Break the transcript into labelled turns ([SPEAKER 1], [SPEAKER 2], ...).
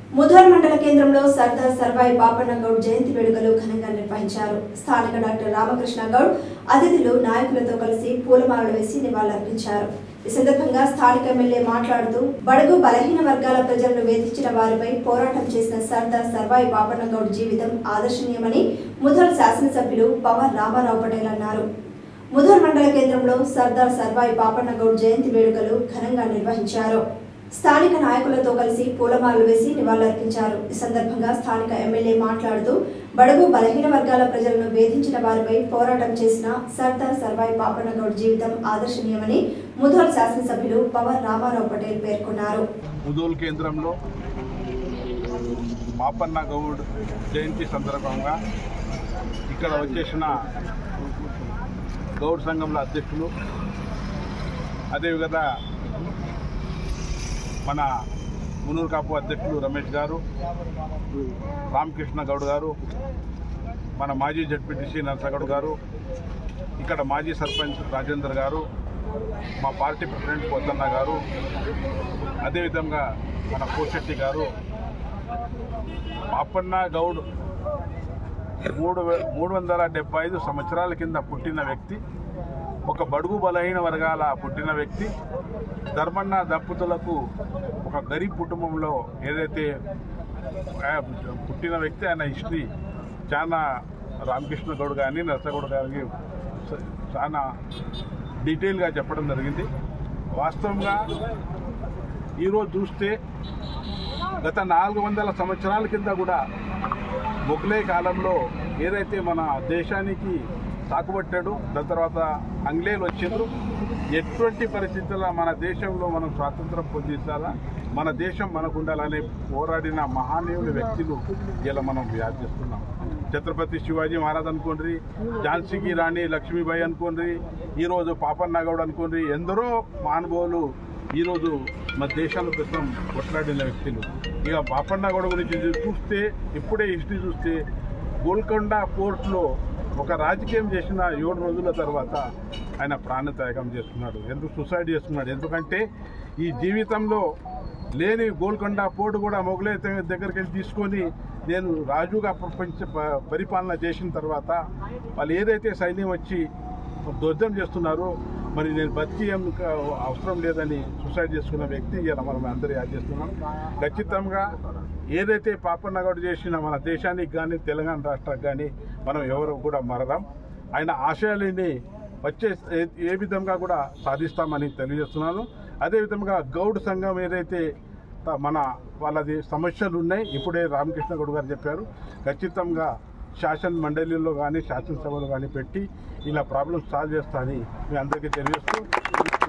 [SPEAKER 1] ముధోల్ మండల కేంద్రంలో సర్దార్ సర్వాయి పాపన్న గౌడ్ జయంతి వేడుకలు ఘనంగా నిర్వహించారు స్థానిక డాక్టర్ రామకృష్ణ గౌడ్ అతిథులు నాయకులతో కలిసి పూలమాలలు వేసి నివాళులర్పించారు ఈ సందర్భంగా స్థానిక ఎమ్మెల్యే మాట్లాడుతూ బడుగు బలహీన వర్గాల ప్రజలను వేధించిన వారిపై పోరాటం చేసిన సర్దార్ సర్వాయి పాపన్న గౌడ్ జీవితం ఆదర్శనీయమని ముధోల్ శాసనసభ్యులు పవన్ రామారావు పటేల్ అన్నారు ముధోల్ మండల కేంద్రంలో సర్దార్ సర్వాయి పాపన్న గౌడ్ జయంతి వేడుకలు ఘనంగా నిర్వహించారు స్థానిక నాయకులతో కలిసి పూలమాలలు వేసి నివాళులర్పించారు ఈ సందర్భంగా స్థానిక ఎమ్మెల్యే మాట్లాడుతూ బడుగు బలహీన వర్గాల ప్రజలను వేధించిన వారిపై పోరాటం చేసిన సర్దార్ సర్వాయి పాపన్న గౌడ్ జీవితం ఆదర్శనీయమని ముధోల్ శాసనసభ్యులు పవన్ రామారావు పటేల్ పేర్కొన్నారు
[SPEAKER 2] ముదోల్ కేంద్రంలో మాపన్న గౌడ్ జయంతి సందర్భంగా ఇక్కడ వచ్చేసిన గౌడ్ సంఘంలో అధ్యక్షులు అదేవిధంగా మన మునూరు కాపు అధ్యక్షులు రమేష్ గారు రామకృష్ణ గౌడ్ గారు మన మాజీ జడ్పీటీసీ నరసగౌడ్ గారు ఇక్కడ మాజీ సర్పంచ్ రాజేందర్ గారు మా పార్టీ ప్రెసిడెంట్ పోతన్న గారు అదేవిధంగా మన కోశెట్టి గారు అప్పన్న గౌడ్ మూడు వే- మూడు వందల డెబ్బై ఐదు సంవత్సరాల కింద పుట్టిన వ్యక్తి ఒక బడుగు బలహీన వర్గాల పుట్టిన వ్యక్తి ధర్మన్న దంపతులకు ఒక గరీబ్ కుటుంబంలో ఏదైతే ఆ, పుట్టిన వ్యక్తి ఆయన హిస్టరీ చాలా రామకృష్ణ గౌడ్ కానీ నరసగౌడ్ గారికి చాలా డీటెయిల్గా చెప్పడం జరిగింది వాస్తవంగా ఈరోజు చూస్తే గత నాలుగు వందల సంవత్సరాల కింద కూడా మొఘలే కాలంలో ఏదైతే మన దేశానికి తాకుబట్టాడు దాని తర్వాత ఆంగ్లేయులు వచ్చిండ్రు ఎటువంటి పరిస్థితుల్లో మన దేశంలో మనం స్వాతంత్రం పొందించాలా మన దేశం మనకు ఉండాలని పోరాడిన మహానీయుల వ్యక్తులు ఇలా మనం యాద్ చేస్తున్నాం ఛత్రపతి శివాజీ మహారాజ్ అనుకోండి ఝాన్సీకి రాణి లక్ష్మీబాయి అనుకోండి ఈరోజు పాపన్న గౌడ్ అనుకోండి ఎందరో మహానుభావులు ఈరోజు మన దేశాల కోసం కొట్లాడిన వ్యక్తులు ఇక పాపన్న గౌడ గురించి చూస్తే ఇప్పుడే హిస్టరీ చూస్తే గోల్కొండ పోర్ట్లో ఒక రాజకీయం చేసిన ఏడు రోజుల తర్వాత ఆయన ప్రాణత్యాగం చేస్తున్నాడు ఎందుకు సూసైడ్ చేస్తున్నాడు ఎందుకంటే ఈ జీవితంలో లేని గోల్కొండ పోర్టు కూడా మొగలే దగ్గరికి వెళ్ళి తీసుకొని నేను రాజుగా ప్రపంచ ప- పరిపాలన చేసిన తర్వాత వాళ్ళు ఏదైతే సైన్యం వచ్చి దొద్దం చేస్తున్నారో మరి నేను బతికి ఏం క- అవసరం లేదని సూసైడ్ చేసుకున్న వ్యక్తి ఇలా మనం అందరూ యాద్ చేస్తున్నాం ఖచ్చితంగా ఏదైతే పాపన్నగౌడ్ చేసిన మన దేశానికి కానీ తెలంగాణ రాష్ట్రానికి కానీ మనం ఎవరు కూడా మరదాం ఆయన ఆశయాలని వచ్చే ఏ- ఏ విధంగా కూడా సాధిస్తామని తెలియజేస్తున్నాను అదేవిధంగా గౌడ్ సంఘం ఏదైతే త- మన వాళ్ళది సమస్యలు ఉన్నాయి ఇప్పుడే రామకృష్ణ గౌడ్ గారు చెప్పారు ఖచ్చితంగా శాసన మండలిలో కానీ శాసనసభలో కానీ పెట్టి ఇలా ప్రాబ్లమ్స్ సాల్వ్ చేస్తా అని మీ అందరికీ తెలియజేస్తూ